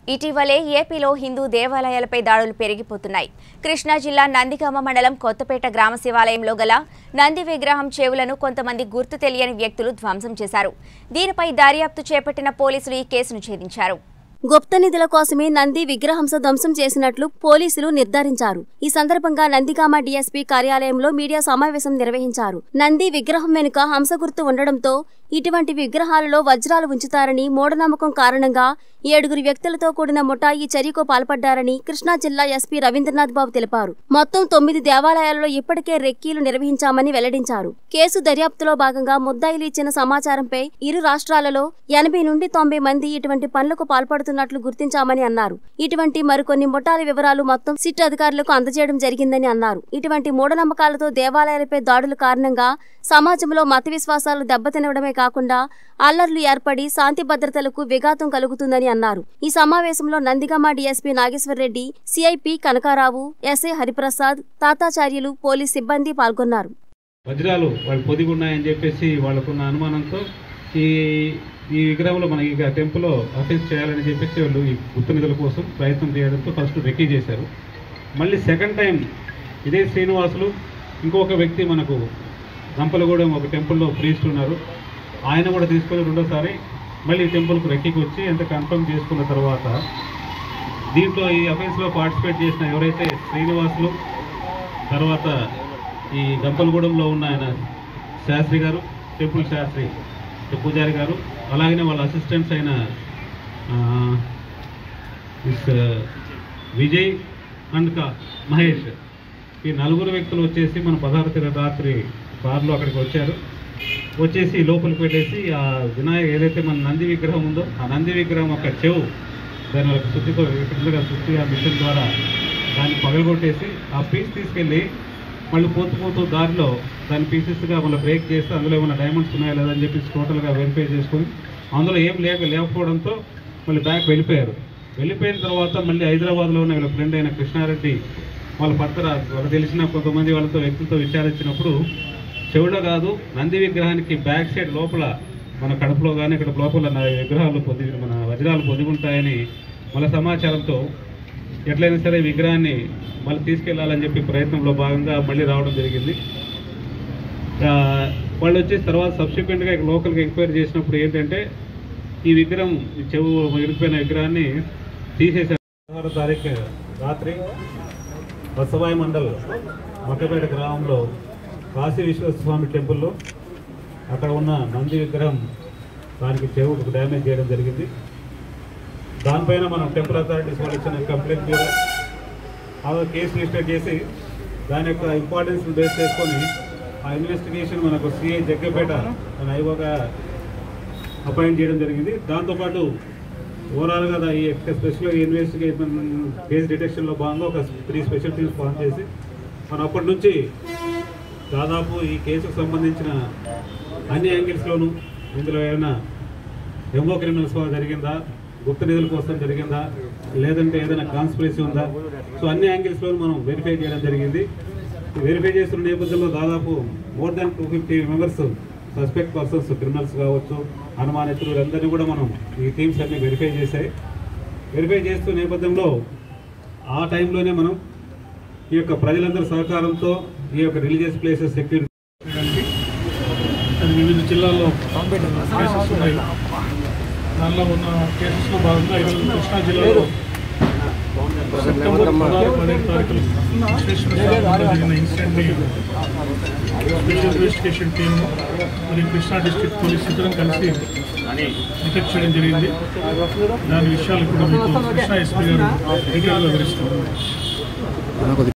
ఇటీవలే ఏపీలో హిందూ దేవాలయాలపై దాడులు పెరిగిపోతున్నాయి కృష్ణా జిల్లా నందిగామ మండలం కొత్తపేట గ్రామ శివాలయంలో గల నంది విగ్రహం చెవులను కొంతమంది గుర్తు తెలియని వ్యక్తులు ధ్వంసం చేశారు దీనిపై దర్యాప్తు చేపట్టిన పోలీసులు ఈ కేసును ఛేదించారు గుప్త నిధుల కోసమే నంది విగ్రహంస ధ్వంసం చేసినట్లు పోలీసులు నిర్ధారించారు ఈ సందర్భంగా నందిగామ డీఎస్పీ కార్యాలయంలో మీడియా సమావేశం నిర్వహించారు నంది విగ్రహం వెనుక హంస గుర్తు ఉండడంతో ఇటువంటి విగ్రహాలలో వజ్రాలు ఉంచుతారని మూఢనమ్మకం కారణంగా ఏడుగురు వ్యక్తులతో కూడిన ముఠా ఈ చర్యకు పాల్పడ్డారని కృష్ణా జిల్లా ఎస్పీ రవీంద్రనాథ్ బాబు తెలిపారు మొత్తం తొమ్మిది దేవాలయాలలో ఇప్పటికే రెక్కీలు నిర్వహించామని వెల్లడించారు కేసు దర్యాప్తులో భాగంగా ముద్దాయిలు ఇచ్చిన సమాచారంపై ఇరు రాష్ట్రాలలో ఎనభై నుండి తొంభై మంది ఇటువంటి పనులకు పాల్పడుతున్నట్లు గుర్తించామని అన్నారు ఇటువంటి మరికొన్ని ముఠాల వివరాలు మొత్తం సిట్ అధికారులకు అందజేయడం జరిగిందని అన్నారు ఇటువంటి మూఢనమ్మకాలతో దేవాలయాలపై దాడుల కారణంగా సమాజంలో మత విశ్వాసాలు దెబ్బతినడమే కాకుండా అల్లర్లు ఏర్పడి శాంతి భద్రతలకు విఘాతం కలుగుతుందని అన్నారు ఈ సమావేశంలో Nandigama DSP Nageswara Reddy CI P Kanaka Rao SI Hariprasad Tatacharyulu police సిబ్బంది పాల్గొన్నారు వజ్రాలు వాళ్ళు పొదిగి ఉన్నాయని చెప్పేసి వాళ్ళకున్న అనుమానంతో ఈ ఈ విగ్రహంలో మనకి ఇక టెంపుల్లో అఫెన్స్ చేయాలని చెప్పేసి వాళ్ళు ఈ గుర్తు నిధుల కోసం ప్రయత్నం చేయడంతో ఫస్ట్ రెక్కీ చేశారు మళ్ళీ సెకండ్ టైం ఇదే శ్రీనివాసులు ఇంకొక వ్యక్తి మనకు గంపలగూడెం ఒక టెంపుల్లో ప్రీస్ట్ ఉన్నారు ఆయన కూడా తీసుకొని రెండోసారి మళ్ళీ ఈ టెంపుల్కి రెక్కీకి వచ్చి ఎంత కన్ఫర్మ్ చేసుకున్న తర్వాత దీంట్లో ఈ అఫెన్స్లో పార్టిసిపేట్ చేసిన ఎవరైతే శ్రీనివాసులు తర్వాత ఈ గంపలగూడెంలో ఉన్న ఆయన శాస్త్రి గారు టెంపుల్ శాస్త్రి పూజారి గారు అలాగనే వాళ్ళ అసిస్టెంట్స్ అయిన ఆ, మిస్ విజయ్ అండ్ కా- మహేష్ ఈ నలుగురు వ్యక్తులు వచ్చేసి మన పదహారు తేదీ రాత్రి కారులో అక్కడికి వచ్చారు వచ్చేసి లోపలికి పెట్టేసి ఆ వినాయక ఏదైతే మన నంది విగ్రహం ఉందో ఆ నంది విగ్రహం ఒక చెవు దాని ఒక శుద్ధితో కిందగా శుద్ధిగా మిషన్ ద్వారా దాన్ని పగలగొట్టేసి ఆ పీస్ తీసుకెళ్ళి మళ్ళీ పోతూ పోతూ దారిలో దాని పీసెస్గా మళ్ళీ బ్రేక్ చేసి అందులో ఏమైనా డైమండ్స్ ఉన్నాయా లేదని చెప్పేసి టోటల్గా వెరిఫై చేసుకొని అందులో ఏం లేక లేకపోవడంతో మళ్ళీ బ్యాక్ వెళ్ళిపోయారు వెళ్ళిపోయిన తర్వాత మళ్ళీ హైదరాబాద్లో ఉన్న వీళ్ళ ఫ్రెండ్ అయిన కృష్ణారెడ్డి వాళ్ళ పక్కన వాళ్ళకి తెలిసిన కొంతమంది వాళ్ళతో వ్యక్తులతో విచారించినప్పుడు చెవులో కాదు నంది విగ్రహానికి బ్యాక్ సైడ్ లోపల మన కడుపులో కానీ ఇక్కడ లోపల నా విగ్రహాలు పొది మన వజ్రాలు పొదిగి ఉంటాయని మన సమాచారంతో ఎట్లయినా సరే ఈ విగ్రహాన్ని మళ్ళీ తీసుకెళ్లాలని చెప్పి ప్రయత్నంలో భాగంగా మళ్ళీ రావడం జరిగింది ఆ, వాళ్ళు వచ్చేసి తర్వాత సబ్సిక్వెంట్గా లోకల్గా ఎంక్వైరీ చేసినప్పుడు ఏంటంటే ఈ విగ్రహం ఈ చెవు ఇరిగిపోయిన విగ్రహాన్ని తీసేసారు పదహారో తారీఖు రాత్రి బసవాయి మండల్ మక్కపేట గ్రామంలో కాశీ విశ్వస్వామి టెంపుల్లో అక్కడ ఉన్న నంది విగ్రహం దానికి చెవు డ్యామేజ్ చేయడం జరిగింది దానిపైన మనం టెంపుల్ అథారిటీస్ వాళ్ళు ఇచ్చిన కంప్లైంట్ మీద ఆ కేసు రిజిస్టర్ చేసి దాని యొక్క ఇంపార్టెన్స్ బేస్ చేసుకొని ఆ ఇన్వెస్టిగేషన్ మనకు సిఐ జగ్గపేట మన ఐఓగా అపాయింట్ చేయడం జరిగింది దాంతోపాటు ఓవరాల్గా దా- ఈ యొక్క స్పెషల్ ఇన్వెస్టిగేషన్ కేసు డిటెక్షన్లో భాగంగా ఒక త్రీ స్పెషల్ టీమ్స్ ఫామ్ చేసి మనం అప్పటి నుంచి దాదాపు ఈ కేసుకు సంబంధించిన అన్ని యాంగిల్స్లోనూ ఇందులో ఏమైనా ఎంఓ క్రిమినల్స్ వల్ల జరిగిందా గుప్త నిధుల కోసం జరిగిందా లేదంటే ఏదైనా కాన్స్పిరసీ ఉందా సో అన్ని యాంగిల్స్లో మనం వెరిఫై చేయడం జరిగింది వెరిఫై చేస్తున్న నేపథ్యంలో దాదాపు more than two fifty members suspect persons criminals కావచ్చు అనుమానితులు వీళ్ళందరినీ కూడా మనం ఈ టీమ్స్ అన్ని వెరిఫై చేశాయి వెరిఫై చేస్తున్న నేపథ్యంలో ఆ టైంలోనే మనం ఈ యొక్క ప్రజలందరి సహకారంతో ఈ యొక్క రిలీజియస్ ప్లేసెస్ సెక్యూరిటీ అది వివిధ జిల్లాల్లో కేసెస్ ఉన్నాయి దానిలో ఉన్న కేసెస్లో భాగంగా ఈరోజు కృష్ణా జిల్లాలో సెప్టెంబర్ పదహారు పదిహేను తారీఖులు విశ్వేశ్వర జరిగిన ఇన్సిడెంట్ని స్పెషల్ ఇన్వెస్టిగేషన్ టీమ్ మరియు కృష్ణా డిస్ట్రిక్ట్ పోలీస్ ఇద్దరం కలిసి డిటెక్ట్ చేయడం జరిగింది దాని విషయాలు కూడా మీకు కృష్ణా ఎస్పీ గారు డీటెయిల్గా వివరిస్తున్నారు